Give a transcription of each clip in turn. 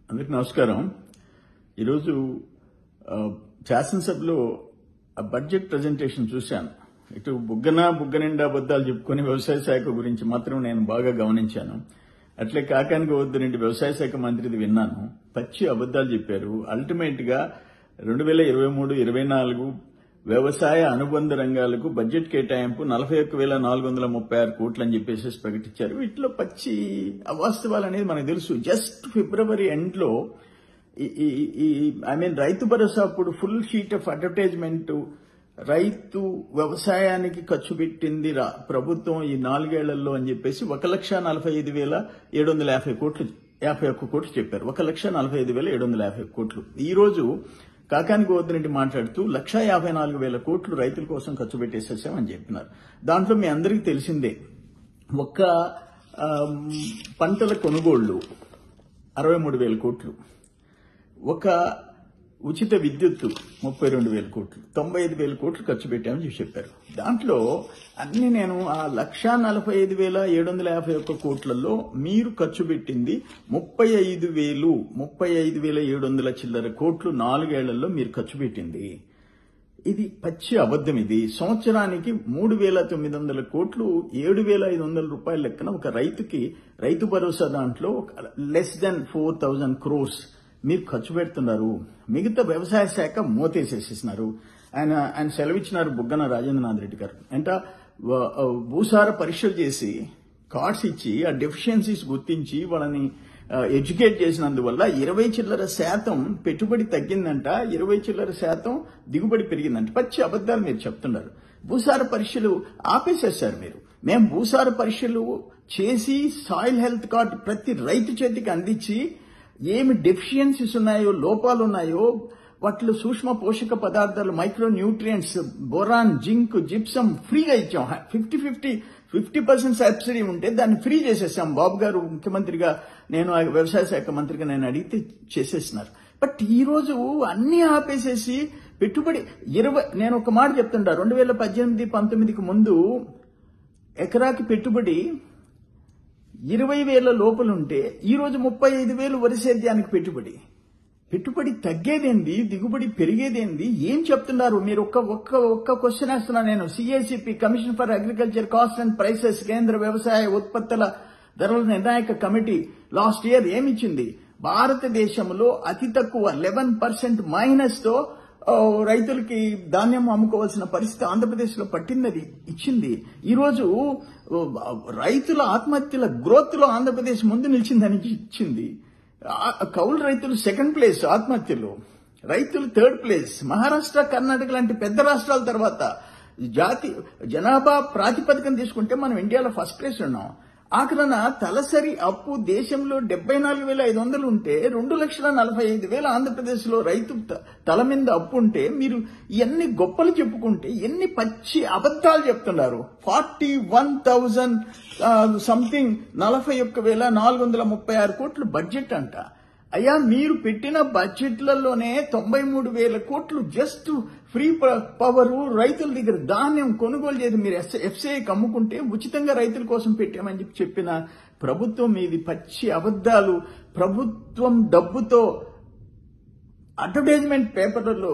అందరికి నమస్కారం ఈరోజు ఆ, శాసనసభలో ఆ బడ్జెట్ ప్రజెంటేషన్ చూశాను ఇటు బుగ్గన బుగ్గ నిండా అబద్దాలు చెప్పుకొని వ్యవసాయ శాఖ గురించి మాత్రం నేను బాగా గమనించాను అట్లే కాకానికి వద్దు రెండు వ్యవసాయ శాఖ మంత్రిది విన్నాను పచ్చి అబద్దాలు చెప్పారు అల్టిమేట్ గా రెండు వేల ఇరవై మూడు ఇరవై నాలుగు వ్యవసాయ అనుబంధ రంగాలకు బడ్జెట్ కేటాయింపు నలభై ఒక్క వేల నాలుగు వందల ముప్పై ఆరు కోట్లు అని చెప్పేసి ప్రకటించారు వీటిలో పచ్చి అవాస్తవాలు అనేది మనకు తెలుసు జస్ట్ ఫిబ్రవరి ఎండ్ లో ఈ ఐ మీన్ రైతు భరోసా అప్పుడు ఫుల్ షీట్ ఆఫ్ అడ్వర్టైజ్మెంట్ రైతు వ్యవసాయానికి ఖర్చు పెట్టింది రా- ప్రభుత్వం ఈ నాలుగేళ్లలో అని చెప్పేసి ఒక లక్ష నలభై ఐదు వేల ఏడు వందల యాభై కోట్లు యాభై ఒక్క కోట్లు చెప్పారు ఒక లక్ష నలభై ఐదు వేల ఏడు వందల యాభై కోట్లు ఈ రోజు కాకాని గోవర్ధన్ మాట్లాడుతూ లక్ష యాభై నాలుగు వేల కోట్లు రైతుల కోసం ఖర్చు పెట్టేసేసామని చెప్పినారు దాంట్లో మీ అందరికీ తెలిసిందే ఒక్క ఆమ్, పంటల కొనుగోళ్లు అరవై మూడు వేల కోట్లు ఒక ఉచిత విద్యుత్తు ముప్పై రెండు వేల కోట్లు తొంభై ఐదు వేల కోట్లు ఖర్చు పెట్టామని చెప్పి చెప్పారు దాంట్లో అన్ని నేను ఆ లక్షా నలభై ఐదు వేల ఏడు వందల యాభై ఒక్క కోట్లలో మీరు ఖర్చు పెట్టింది ముప్పై ఐదు వేలు ముప్పై ఐదు వేల ఏడు వందల చిల్లర కోట్లు నాలుగేళ్లలో మీరు ఖర్చు పెట్టింది ఇది పచ్చి అబద్ధం ఇది సంవత్సరానికి మూడు వేల తొమ్మిది వందల కోట్లు ఏడు వేల ఐదు వందల రూపాయల లెక్కన ఒక రైతుకి రైతు భరోసా దాంట్లో less than four thousand crores మీరు ఖర్చు పెడుతున్నారు మిగతా వ్యవసాయ శాఖ మోతేసేసేసినారు ఆయన ఆయన సెలవిచ్చినారు బుగ్గన రాజేంద్రనాథ్ రెడ్డి గారు అంటే వ- భూసార పరీక్షలు చేసి కార్డ్స్ ఇచ్చి ఆ డెఫిషియన్సీస్ గుర్తించి వాళ్ళని ఎడ్యుకేట్ చేసినందువల్ల ఇరవై చిల్లర శాతం పెట్టుబడి తగ్గిందంట ఇరవై చిల్లర శాతం దిగుబడి పెరిగిందంట పచ్చి అబద్దాలు మీరు చెప్తున్నారు భూసార పరీక్షలు ఆపేసేశారు మీరు మేము భూసార పరీక్షలు చేసి సాయిల్ హెల్త్ కార్డు ప్రతి రైతు చేతికి అందించి ఏమి డెఫిషియన్సీస్ ఉన్నాయో లోపాలు ఉన్నాయో వాటిలో సూక్ష్మ పోషక పదార్థాలు micro nutrients boron zinc gypsum ఫ్రీగా ఇచ్చాం fifty fifty fifty percent subsidy ఉంటే దాన్ని ఫ్రీ చేసేసాం బాబు గారు ముఖ్యమంత్రిగా నేను ఆ వ్యవసాయ శాఖ మంత్రిగా నేను అడిగితే చేసేసినారు బట్ ఈ రోజు అన్ని ఆపేసేసి పెట్టుబడి ఇరవై నేను ఒక మాట చెప్తుంటా రెండు వేల పద్దెనిమిది పంతొమ్మిదికి ముందు ఎకరాకి పెట్టుబడి ఇరవై వేల లోపలుంటే ఈ రోజు ముప్పై ఐదు వేలు వరి సేద్యానికి పెట్టుబడి పెట్టుబడి తగ్గేదేంది దిగుబడి పెరిగేదేంది ఏం చెప్తున్నారు మీరు ఒక్క ఒక్క ఒక్క క్వశ్చన్ వేస్తున్నా నేను CACP commission for agriculture cost and prices కేంద్ర వ్యవసాయ ఉత్పత్తుల ధరల నిర్ణాయక కమిటీ లాస్ట్ ఇయర్ ఏమిచ్చింది భారతదేశంలో అతి తక్కువ లెవెన్ పర్సెంట్ మైనస్ తో ఆ, రైతులకి ధాన్యం అమ్ముకోవాల్సిన పరిస్థితి ఆంధ్రప్రదేశ్ లో పట్టిందని ఇచ్చింది ఈ రోజు ఆ, రైతుల ఆత్మహత్యల గ్రోత్ లో ఆంధ్రప్రదేశ్ ముందు నిలిచిందని ఇచ్చింది ఆ, కౌలు రైతులు సెకండ్ ప్లేస్ ఆత్మహత్యలు రైతులు థర్డ్ ప్లేస్ మహారాష్ట్ర కర్ణాటక లాంటి పెద్ద రాష్ట్రాల తర్వాత జాతి జనాభా ప్రాతిపదికన తీసుకుంటే మనం ఇండియాలో ఫస్ట్ ప్లేస్ ఉన్నాం ఆఖరణ తలసరి అప్పు దేశంలో డెబ్బై నాలుగు వేల ఐదు వందలు ఉంటే రెండు లక్షల నలభై ఐదు వేల ఆంధ్రప్రదేశ్ లో రైతు త- తల మీద అప్పు ఉంటే మీరు ఎన్ని గొప్పలు చెప్పుకుంటే ఎన్ని పచ్చి అబద్ధాలు చెప్తున్నారు ఫార్టీ వన్ థౌజండ్ సంథింగ్ నలభై ఒక్క వేల నాలుగు వందల ముప్పై ఆరు కోట్లు బడ్జెట్ అంట అయ్యా మీరు పెట్టిన బడ్జెట్లలోనే తొంభై మూడు వేల కోట్లు జస్ట్ ఫ్రీ పవర్ రైతుల దగ్గర ధాన్యం కొనుగోలు చేసి మీరు ఎఫ్సీఐకి అమ్ముకుంటే ఉచితంగా రైతుల కోసం పెట్టామని చెప్పి చెప్పిన ప్రభుత్వం మీది పచ్చి అబద్ధాలు ప్రభుత్వం డబ్బుతో అడ్వర్టైజ్మెంట్ పేపర్లలో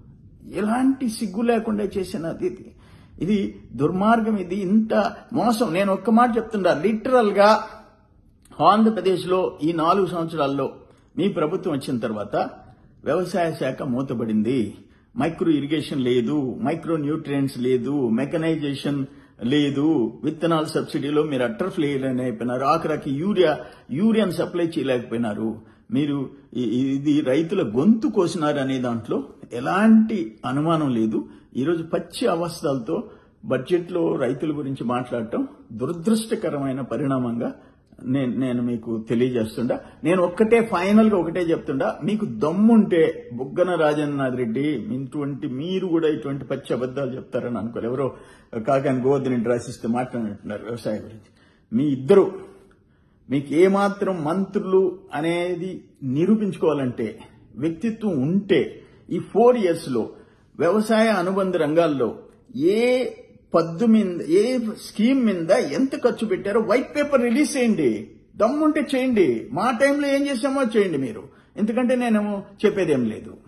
ఎలాంటి సిగ్గు లేకుండా చేసినది ఇది ఇది దుర్మార్గం ఇది ఇంత మోసం నేను ఒక్క మాట చెప్తున్నా లిటరల్ గా ఆంధ్రప్రదేశ్ లో ఈ నాలుగు సంవత్సరాల్లో మీ ప్రభుత్వం వచ్చిన తర్వాత వ్యవసాయ శాఖ మూతబడింది మైక్రో ఇరిగేషన్ లేదు మైక్రో న్యూట్రియంట్స్ లేదు మెకనైజేషన్ లేదు విత్తనాల సబ్సిడీలో మీరు అట్టర్ ఫ్లేర్ అని అయిపోయినారు ఆఖరికి యూరియా యూరియాను సప్లై చేయలేకపోయినారు మీరు ఇ- ఇది రైతుల గొంతు కోసినారు అనే దాంట్లో ఎలాంటి అనుమానం లేదు ఈరోజు పచ్చి అవస్థలతో బడ్జెట్లో రైతుల గురించి మాట్లాడటం దురదృష్టకరమైన పరిణామంగా నేను నేను మీకు తెలియజేస్తుండా నేను ఒక్కటే ఫైనల్ గా ఒకటే చెప్తుండా మీకు దమ్ముంటే బుగ్గన రాజేంద్రనాథ్ రెడ్డి ఇటువంటి మీరు కూడా ఇటువంటి పచ్చి అబద్దాలు చెప్తారని అనుకోలేదు ఎవరో కాకాని గోవర్ధన్ రెడ్డి రాసిస్తే మాట్లాడుతున్నారు వ్యవసాయం గురించి మీ ఇద్దరు మీకు ఏమాత్రం మంత్రులు అనేది నిరూపించుకోవాలంటే వ్యక్తిత్వం ఉంటే ఈ ఫోర్ ఇయర్స్ లో వ్యవసాయ అనుబంధ రంగాల్లో ఏ పద్దు మీద ఏ స్కీమ్ మీద ఎంత ఖర్చు పెట్టారో వైట్ పేపర్ రిలీజ్ చేయండి దమ్ముంటే చేయండి మా టైంలో ఏం చేసామో చేయండి మీరు ఎందుకంటే నేను చెప్పేదేం లేదు